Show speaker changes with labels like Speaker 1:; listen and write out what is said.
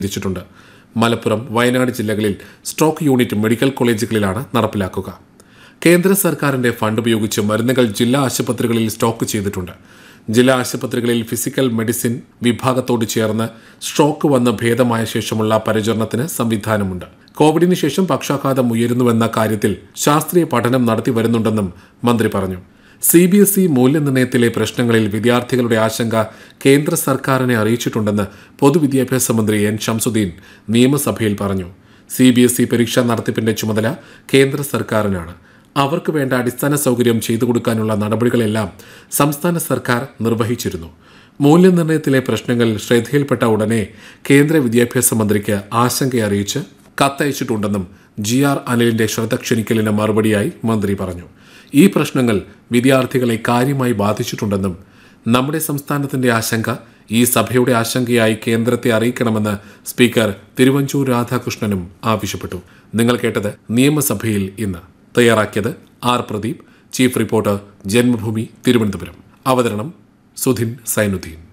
Speaker 1: വിധിച്ചിട്ടുണ്ട് മലപ്പുറം വയനാട് ജില്ലകളിൽ stroke unit medical കോളേജുകളിലാണ് നടപ്പിലാക്കുക കേന്ദ്ര സർക്കാരിന്റെ ഫണ്ട് ഉപയോഗിച്ച് മരുന്നുകൾ ജില്ലാ ആശുപത്രികളിൽ സ്റ്റോക്ക് ചെയ്തിട്ടുണ്ട് ജില്ലാ ആശുപത്രികളിൽ ഫിസിക്കൽ മെഡിസിൻ വിഭാഗത്തോട് ചേർന്ന് സ്ട്രോക്ക് വന്ന് ഭേദമായ ശേഷമുള്ള പരിചരണത്തിന് സംവിധാനമുണ്ട് കോവിഡിന് ശേഷം പക്ഷാഘാതം ഉയരുന്നുവെന്ന കാര്യത്തിൽ ശാസ്ത്രീയ പഠനം നടത്തി വരുന്നുണ്ടെന്നും മന്ത്രി പറഞ്ഞു സി ബി എസ് ഇ മൂല്യനിർണ്ണയത്തിലെ പ്രശ്നങ്ങളിൽ വിദ്യാർത്ഥികളുടെ ആശങ്ക കേന്ദ്ര സർക്കാരിനെ അറിയിച്ചിട്ടുണ്ടെന്ന് പൊതുവിദ്യാഭ്യാസ മന്ത്രി എൻ ഷംസുദ്ദീൻ നിയമസഭയിൽ പറഞ്ഞു സി ബി എസ് ഇ പരീക്ഷാ നടത്തിപ്പിന്റെ ചുമതല കേന്ദ്ര സർക്കാരിനാണ് അവർക്ക് വേണ്ട അടിസ്ഥാന സൗകര്യം ചെയ്തു കൊടുക്കാനുള്ള നടപടികളെല്ലാം സംസ്ഥാന സർക്കാർ നിർവഹിച്ചിരുന്നു മൂല്യനിർണ്ണയത്തിലെ പ്രശ്നങ്ങൾ ശ്രദ്ധയിൽപ്പെട്ട ഉടനെ കേന്ദ്ര വിദ്യാഭ്യാസ മന്ത്രിക്ക് ആശങ്ക അറിയിച്ച് കത്തയച്ചിട്ടുണ്ടെന്നും ജി ആർ അനിലിന്റെ ശ്രദ്ധ ക്ഷണിക്കലിന് മറുപടിയായി മന്ത്രി പറഞ്ഞു ഈ പ്രശ്നങ്ങൾ വിദ്യാർത്ഥികളെ കാര്യമായി ബാധിച്ചിട്ടുണ്ടെന്നും നമ്മുടെ സംസ്ഥാനത്തിന്റെ ആശങ്ക ഈ സഭയുടെ ആശങ്കയായി കേന്ദ്രത്തെ അറിയിക്കണമെന്ന് സ്പീക്കർ തിരുവഞ്ചൂർ രാധാകൃഷ്ണനും ആവശ്യപ്പെട്ടു നിങ്ങൾ കേട്ടത് നിയമസഭയിൽ ഇന്ന് തയ്യാറാക്കിയത് R Pradeep chief reporter Janmabhumi Thiruvananthapuram അവതരണം സുധിൻ സൈനുദ്ദീൻ